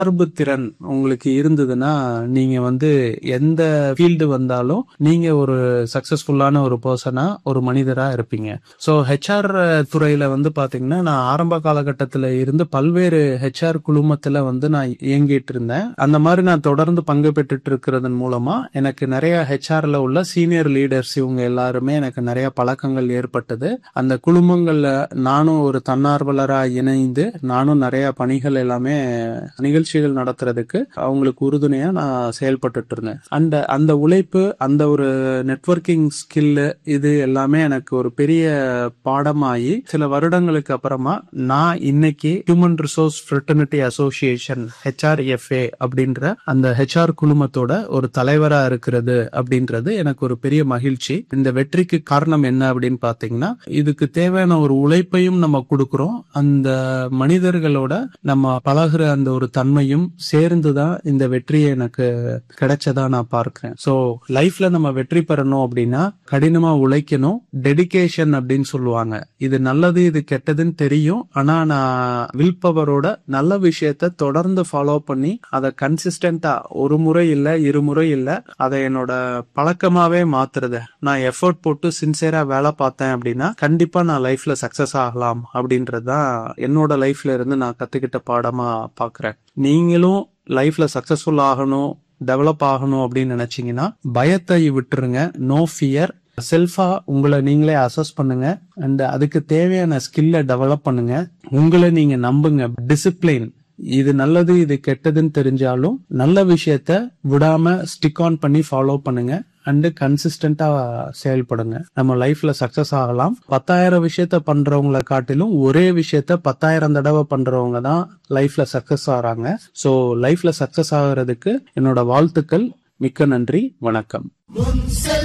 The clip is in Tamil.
சார்பு திறன் உங்களுக்கு இருந்ததுன்னா நீங்க வந்து எந்த ஃபீல்டு வந்தாலும் நீங்க ஒரு சக்சஸ்ஃபுல்லான ஒரு பர்சனா ஒரு மனிதரா இருப்பீங்க ஸோ ஹெச்ஆர் துறையில வந்து பாத்தீங்கன்னா நான் ஆரம்ப காலகட்டத்தில் இருந்து பல்வேறு ஹெச்ஆர் குழுமத்துல வந்து நான் இயங்கிட்டு இருந்தேன் அந்த மாதிரி நான் தொடர்ந்து பங்கு பெற்றுட்டு இருக்கிறதன் மூலமா எனக்கு நிறைய ஹெச்ஆர்ல உள்ள சீனியர் லீடர்ஸ் இவங்க எல்லாருமே எனக்கு நிறைய பழக்கங்கள் ஏற்பட்டது அந்த குழுமங்கள்ல நானும் ஒரு தன்னார்வலரா இணைந்து நானும் நிறைய பணிகள் எல்லாமே நிகழ்ச்சிகள் நடத்துறதுக்கு அவங்களுக்கு உறுதுணையா நான் செயல்பட்டுட்டு இருந்தேன் அந்த அந்த உழைப்பு அந்த ஒரு நெட்வொர்க்கிங் ஸ்கில்லு இது எல்லாமே எனக்கு ஒரு பெரிய பாடமாயி சில வருடங்களுக்கு அப்புறமா நான் இன்னைக்கு human resource fraternity association HRFA அப்படின்ற அந்த ஹெச்ஆர் குழுமத்தோட ஒரு தலைவரா இருக்கிறது அப்படின்றது எனக்கு ஒரு பெரிய மகிழ்ச்சி இந்த வெற்றிக்கு காரணம் என்ன அப்படின்னு பாத்தீங்கன்னா இதுக்கு தேவையான ஒரு உழைப்பையும் நம்ம கொடுக்கிறோம் அந்த மனிதர்களோட நம்ம பழகுற அந்த ஒரு தன்மையும் சேர்ந்துதான் இந்த வெற்றியை எனக்கு கிடைச்சதா நான் பார்க்கிறேன் சோ லைஃப்ல நம்ம வெற்றி பெறணும் அப்படின்னா கடினமா உழைக்கணும் டெடிகேஷன் அப்படின்னு சொல்லுவாங்க இது நல்லது இது கெட்டதுன்னு தெரியும் ஆனா நான் வில் பவரோட நல்ல விஷயத்த தொடர்ந்து ஃபாலோ பண்ணி அதை கன்சிஸ்டன்டா ஒரு முறை இல்ல இருமுறை இல்ல அதை என்னோட பழக்கமாவே மாத்துறது நான் எஃபர்ட் போட்டு சின்சியரா வேலை பார்த்தேன் அப்படின்னா கண்டிப்பா நான் லைஃப்ல சக்சஸ் ஆகலாம் அப்படின்றது தான் என்னோட லைஃப்ல இருந்து நான் கத்துக்கிட்ட பாடமா பாக்குறேன் நீங்களும் லைஃப்ல சக்சஸ்ஃபுல் ஆகணும் டெவலப் ஆகணும் அப்படின்னு நினைச்சீங்கன்னா பயத்தை விட்டுருங்க நோ ஃபியர் செல்ஃபா உங்களை நீங்களே அசஸ் பண்ணுங்க அண்ட் அதுக்கு தேவையான ஸ்கில்ல டெவலப் பண்ணுங்க உங்களை நீங்க நம்புங்க டிசிப்ளின் இது நல்லது இது கெட்டதுன்னு தெரிஞ்சாலும் நல்ல விஷயத்த விடாம ஸ்டிக் ஆன் பண்ணி ஃபாலோ பண்ணுங்க அண்டு கன்சிஸ்டண்டா செயல்படுங்க நம்ம லைஃப்ல சக்சஸ் ஆகலாம் பத்தாயிரம் விஷயத்த பண்றவங்களை காட்டிலும் ஒரே விஷயத்த பத்தாயிரம் தடவை பண்றவங்க தான் லைஃப்ல சக்சஸ் ஆகிறாங்க ஸோ லைஃப்ல சக்சஸ் ஆகிறதுக்கு என்னோட வாழ்த்துக்கள் மிக்க நன்றி வணக்கம்